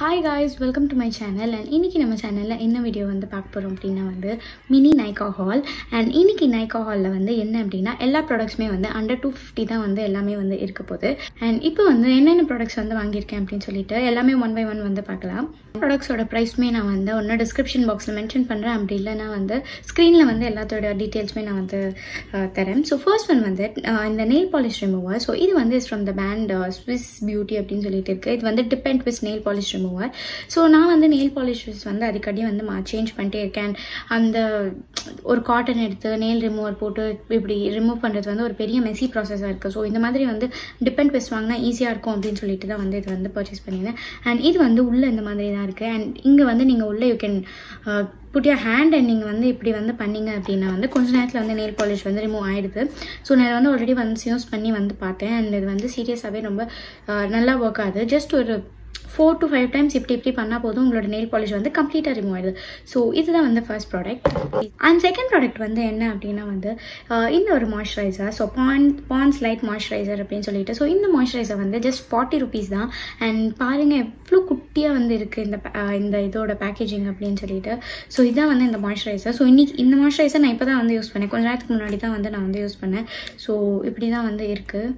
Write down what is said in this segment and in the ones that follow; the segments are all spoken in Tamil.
hi guys welcome to my channel and இன்றைக்கி நம்ம சேனலில் என்ன வீடியோ வந்து பார்க்க போகிறோம் அப்படின்னா வந்து மினி நைக்கா ஹால் அண்ட் இன்றைக்கி நைக்கா ஹாலில் வந்து என்ன அப்படின்னா எல்லா ப்ராடக்ட்ஸுமே வந்து அண்டர் டூ ஃபிஃப்டி தான் வந்து எல்லாமே வந்து இருக்க போகுது அண்ட் இப்போ வந்து என்னென்ன ப்ராடக்ட்ஸ் வந்து வாங்கியிருக்கேன் அப்படின்னு சொல்லிட்டு எல்லாமே ஒன் பை ஒன் வந்து பார்க்கலாம் ப்ராடக்ட்ஸோட ப்ரைஸ்மே நான் வந்து ஒன்று டிஸ்கிரிப்ஷன் பாக்ஸில் மென்ஷன் பண்ணுறேன் அப்படி இல்லைனா வந்து ஸ்க்ரீனில் வந்து எல்லாத்தோட டீட்டெயில்ஸுமே நான் வந்து அஹ், தரேன் ஸோ ஃபர்ஸ்ட் ஒன் வந்து அஹ், இந்த நெயில் பாலிஷ் ரிமூவர் ஸோ இது வந்து is from the band Swiss Beauty அப்படின்னு சொல்லிட்டு இருக்கு இது வந்து dip and twist nail polish remover so நான் வந்து நெயில் பாலிஷஸ் வந்து அடிக்கடி வந்து மா சேஞ்ச் பண்ணிட்டே இருக்கேன் அந்த ஒரு காட்டன் எடுத்து நெயில் ரிமூவர் போட்டு இப்படி ரிமூவ் பண்ணுறது வந்து ஒரு பெரிய மெஸ்ஸி ப்ராசஸாக இருக்குது ஸோ இந்த மாதிரி வந்து டிப் அண்ட் ட்விஸ்ட் வாங்கினா ஈஸியாக இருக்கும் அப்படின்னு சொல்லிட்டு தான் வந்து இது வந்து பர்ச்சேஸ் பண்ணியிருந்தேன் அண்ட் இது வந்து உள்ளே இந்த மாதிரி தான் இருக்குது அண்ட் இங்கே வந்து நீங்கள் உள்ளே you can put your hand and நீங்கள் வந்து இப்படி வந்து பண்ணீங்க அப்படின்னா வந்து கொஞ்ச நேரத்தில் வந்து நெயில் பாலிஷ் வந்து ரிமூவ் ஆயிடுது ஸோ நான் வந்து ஆல்ரெடி வந்து யூஸ் பண்ணி வந்து பார்த்தேன் அண்ட் இது வந்து சீரியஸாகவே ரொம்ப அஹ், நல்லா ஒர்க் ஆகுது ஜஸ்ட் ஒரு ஃபோர் டு ஃபைவ் டைம்ஸ் இப்படி இப்படி பண்ணால் போதும் உங்களோட நெயில் பாலிஷ் வந்து கம்ப்ளீட்டாக ரிமூவ் ஆயிடுது ஸோ இதுதான் வந்து first product and second product வந்து என்ன அப்படின்னா வந்து அஹ், இந்த ஒரு மாய்ஸ்சரைசர் ஸோ பான் பான்ஸ் லைட் மாய்ஸ்சரைசர் அப்படின்னு சொல்லிட்டு ஸோ இந்த மாய்ஸ்சரைசர் வந்து ஜஸ்ட் ஃபார்ட்டி ருபீஸ் தான் அண்ட் பாருங்கள் எவ்வளோ குட்டியாக வந்து இருக்குது இந்த pa- அஹ், இந்த இதோட பேக்கேஜிங் அப்படின்னு சொல்லிட்டு ஸோ இதான் வந்து இந்த மாய்ஸ்சரைசர் ஸோ இன்னைக்கு இந்த மாய்ஸ்சரைசர் நான் இப்போ தான் வந்து யூஸ் பண்ணேன் கொஞ்ச நேரத்துக்கு முன்னாடி தான் வந்து நான் வந்து யூஸ் பண்ணேன் ஸோ இப்படி தான் வந்து இருக்குது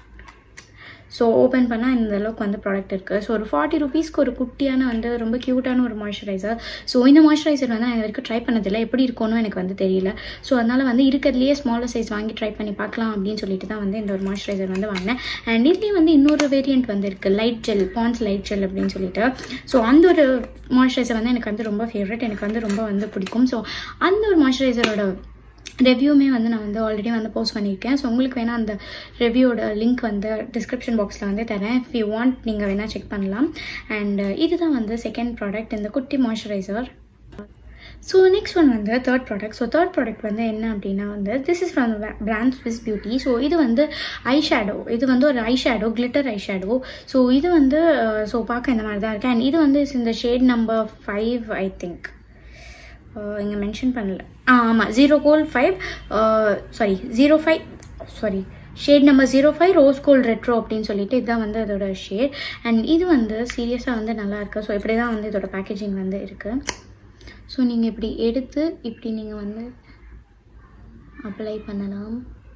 ஸோ ஓப்பன் பண்ணால் இந்த அளவுக்கு வந்து ப்ராடக்ட் இருக்குது ஸோ ஒரு ஃபார்ட்டி ருபீஸ்க்கு ஒரு குட்டியான வந்து ரொம்ப க்யூட்டான ஒரு மாய்ஸ்சரைசர் ஸோ இந்த மாய்ஸ்சரைசர் வந்து நான் இது வரைக்கும் ட்ரை பண்ணதில்லை எப்படி இருக்கும்னு எனக்கு வந்து தெரியல ஸோ அதனால் வந்து இருக்கிறதுலையே ஸ்மாலர் சைஸ் வாங்கி ட்ரை பண்ணி பார்க்கலாம் அப்படின்னு சொல்லிட்டு தான் வந்து இந்த ஒரு மாய்ஸ்சரைசர் வந்து வாங்கினேன் அண்ட் இதுலேயும் வந்து இன்னொரு வேரியண்ட் வந்து இருக்குது light gel Pond's light gel அப்படின்னு சொல்லிட்டு ஸோ அந்த ஒரு மாய்ஸ்சரைசர் வந்து எனக்கு வந்து ரொம்ப ஃபேவரட் எனக்கு வந்து ரொம்ப வந்து பிடிக்கும் ஸோ அந்த ஒரு மாய்ஸ்சரைசரோட ரெவ்யூமே வந்து நான் வந்து ஆல்ரெடி வந்து போஸ்ட் பண்ணியிருக்கேன் ஸோ உங்களுக்கு வேணால் அந்த ரெவ்யூவோட லிங்க் வந்து டிஸ்கிரிப்ஷன் பாக்ஸில் வந்து தரேன் இஃப் யூ வாண்ட் நீங்கள் வேணால் செக் பண்ணலாம் அண்ட் இதுதான் வந்து செகண்ட் ப்ராடக்ட் இந்த குட்டி மாய்ஸ்சரைசர் ஸோ நெக்ஸ்ட் ஒன் வந்து third product so third product வந்து என்ன அப்படின்னா வந்து this is from brand Swiss Beauty so இது வந்து ஐ ஷேடோ இது வந்து ஒரு eye shadow glitter eye shadow so இது வந்து ஸோ பார்க்க இந்த மாதிரி தான் இருக்குது அண்ட் இது வந்து இந்த shade number five I think இங்கே மென்ஷன் பண்ணல ஆ ஆமாம் ஜீரோ கோல் five sorry zero five sorry shade number zero five rose gold retro அப்படின்னு சொல்லிட்டு இதுதான் வந்து அதோட ஷேட் அண்ட் இது வந்து சீரியஸாக வந்து நல்லா இருக்கு ஸோ இப்படி தான் வந்து இதோட பேக்கேஜிங் வந்து இருக்குது ஸோ நீங்கள் இப்படி எடுத்து இப்படி நீங்கள் வந்து அப்ளை பண்ணலாம்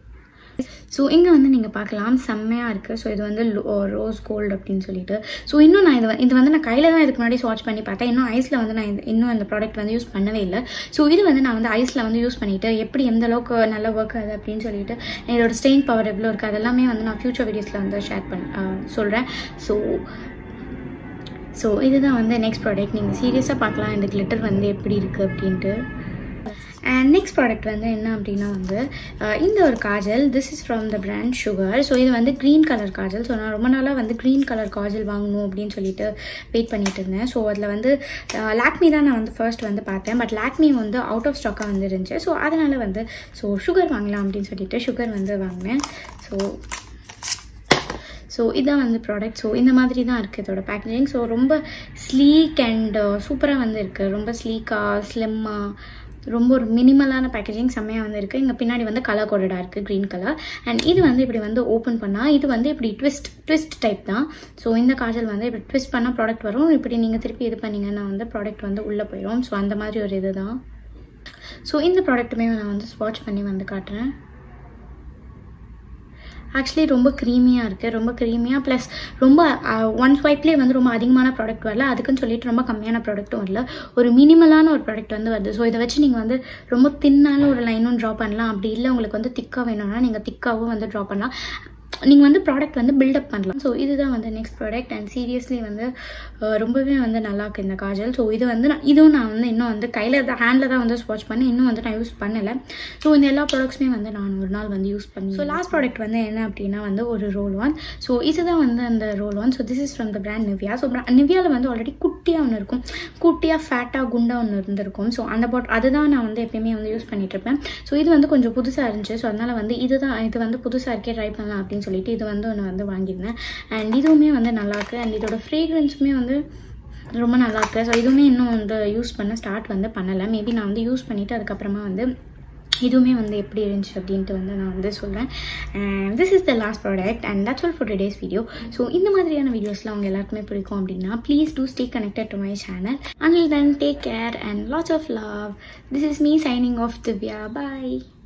ஸோ இங்கே வந்து நீங்கள் பார்க்கலாம் செம்மையாக இருக்குது ஸோ இது வந்து ரோஸ் கோல்டு அப்படின்னு சொல்லிட்டு ஸோ இன்னும் நான் இது வ- இது வந்து நான் கையில் தான் இதுக்கு முன்னாடி ஸ்வாட்ச் பண்ணி பார்த்தேன் இன்னும் ஐஸில் வந்து நான் இந்த- இன்னும் இந்த ப்ராடக்ட் வந்து யூஸ் பண்ணவே இல்லை ஸோ இது வந்து நான் வந்து ஐஸில் வந்து யூஸ் பண்ணிவிட்டு எப்படி எந்த அளவுக்கு நல்ல ஒர்க் ஆகுது அப்படின்னு சொல்லிட்டு இதோட ஸ்டெயின் பவர் எவ்வளோ இருக்குது அதெல்லாமே வந்து நான் ஃப்யூச்சர் வீடியோஸில் வந்து ஷேர் பண்ண சொல்கிறேன் ஸோ ஸோ இதுதான் வந்து நெக்ஸ்ட் ப்ராடக்ட் நீங்கள் சீரியஸாக பார்க்கலாம் இந்த கிளிட்டர் வந்து எப்படி இருக்குது அப்படின்ட்டு அண்ட் நெக்ஸ்ட் ப்ராடக்ட் வந்து என்ன அப்படின்னா வந்து அஹ், இந்த ஒரு kajal this is from the brand Sugar so இது வந்து க்ரீன் கலர் காஜல் ஸோ நான் ரொம்ப நாளாக வந்து க்ரீன் கலர் காஜல் வாங்கணும் அப்படின்னு சொல்லிட்டு வெயிட் பண்ணிட்டு இருந்தேன் ஸோ அதில் வந்து லாக்மி தான் நான் வந்து ஃபர்ஸ்ட் வந்து பார்த்தேன் பட் லாக்மி வந்து அவுட் ஆஃப் ஸ்டாக்காக வந்து இருந்துச்சு ஸோ அதனால் வந்து ஸோ சுகர் வாங்கலாம் அப்படின்னு சொல்லிட்டு சுகர் வந்து வாங்கினேன் ஸோ ஸோ இதான் வந்து ப்ராடக்ட் ஸோ இந்த மாதிரி தான் இருக்குது இதோட பேக்கேஜிங் ஸோ ரொம்ப ஸ்லீக் அண்ட் சூப்பராக வந்து இருக்குது ரொம்ப ஸ்லீக்காக ஸ்லிம்மாக ரொம்ப ஒரு மினிமலான பேக்கேஜிங் செம்மையாக வந்து இருக்குது இங்கே பின்னாடி வந்து கலர் கோடடாக இருக்குது க்ரீன் கலர் அண்ட் இது வந்து இப்படி வந்து ஓப்பன் பண்ணால் இது வந்து இப்படி ட்விஸ்ட் ட்விஸ்ட் டைப் தான் ஸோ இந்த காஜல் வந்து இப்படி ட்விஸ்ட் பண்ணால் ப்ராடக்ட் வரும் இப்படி நீங்கள் திருப்பி இது பண்ணீங்கன்னா வந்து ப்ராடக்ட் வந்து உள்ளே போயிடும் ஸோ அந்த மாதிரி ஒரு இது தான் ஸோ இந்த ப்ராடக்ட்டுமே நான் வந்து ஸ்வாட்ச் பண்ணி வந்து காட்டுறேன் ஆக்சுவலி ரொம்ப க்ரீமியாக இருக்குது ரொம்ப க்ரீமியாக ப்ளஸ் ரொம்ப ஒன் ஸ்வைப்லேயே வந்து ரொம்ப அதிகமான ப்ராடக்ட் வரல அதுக்குன்னு சொல்லிட்டு ரொம்ப கம்மியான ப்ராடக்ட்டும் வரல ஒரு மினிமலான ஒரு ப்ராடக்ட் வந்து வருது ஸோ இதை வச்சு நீங்கள் வந்து ரொம்ப தின்னான ஒரு லைனும் ட்ரா பண்ணலாம் அப்படி இல்லை உங்களுக்கு வந்து திக்காக வேணும்னா நீங்கள் திக்காகவும் வந்து ட்ரா பண்ணலாம் நீங்கள் வந்து ப்ராடக்ட் வந்து பில்டப் பண்ணலாம் ஸோ இதுதான் வந்து நெக்ஸ்ட் ப்ராடக்ட் அண்ட் சீரியஸ்லி வந்து அஹ், ரொம்பவே வந்து நல்லா இருக்கு இந்த காஜல் ஸோ இது வந்து நான் இதுவும் நான் வந்து இன்னும் வந்து கையில் தான் ஹேண்டில் தான் வந்து ஸ்வாட்ச் பண்ணி இன்னும் வந்து நான் யூஸ் பண்ணலை ஸோ இந்த எல்லா ப்ராடக்ட்ஸுமே வந்து நான் ஒரு நாள் வந்து யூஸ் பண்ணி ஸோ லாஸ்ட் ப்ராடக்ட் வந்து என்ன அப்படின்னா வந்து ஒரு ரோல் ஒன் ஸோ இதுதான் வந்து அந்த roll on so this is from the brand Nivea so நிவ்யாவில் வந்து ஆல்ரெடி குட்டியாக ஒன்று இருக்கும் குட்டியாக ஃபேட்டாக குண்டாக ஒன்று இருந்திருக்கும் ஸோ அந்த பாட் அதுதான் நான் வந்து எப்பயுமே வந்து யூஸ் பண்ணிட்டு இருப்பேன் ஸோ இது வந்து கொஞ்சம் புதுசாக இருந்துச்சு ஸோ அதனால் வந்து இதுதான் இது வந்து புதுசாக இருக்கே ட்ரை பண்ணலாம் அப்படின்னு சொல்லிட்டு இது வந்து ஒன்று வந்து வாங்கியிருந்தேன் அண்ட் இதுவுமே வந்து நல்லாயிருக்கு அண்ட் இதோட ஃப்ரேக்ரன்ஸுமே வந்து ரொம்ப நல்லா இருக்கு ஸோ இதுவுமே இன்னும் வந்து யூஸ் பண்ண ஸ்டார்ட் வந்து பண்ணலை மேபி நான் வந்து யூஸ் பண்ணிவிட்டு அதுக்கப்புறமா வந்து இதுவுமே வந்து எப்படி இருந்துச்சு அப்படின்ட்டு வந்து நான் வந்து சொல்கிறேன் and this is the last product and that's all for today's video so இந்த மாதிரியான வீடியோஸ்லாம் அவங்க எல்லாருக்குமே பிடிக்கும் அப்படின்னா please do stay connected to my channel until then take care and lots of love this is me signing off Divya bye